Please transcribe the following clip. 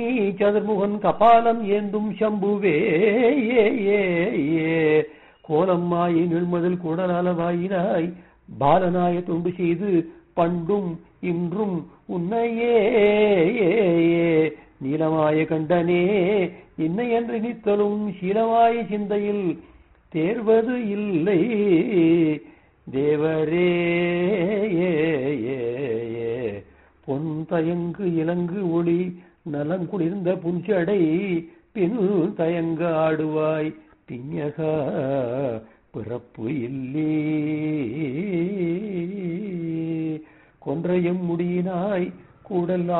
சதுர்முகன் கபாலம் ஏந்தும் சம்புவே ஏ ஏ ஏ கோலம்மாயை நிழ்மதில் குடலாலவாயினாய் பாலனாய தொண்டு செய்து பண்டும் இன்றும் உன்னையே நீலமாய கண்டனே இன்னை என்று நித்தலும் சீலமாய சிந்தையில் தேர்வது இல்லை தேவரே பொன் தயங்கு இலங்கு ஒளி நலங்குளிர்ந்த புஞ்சடை பின் தயங்க ஆடுவாய் பிஞகா பிறப்பு இல்லே கொன்றையும் முடியினாய் கூடல்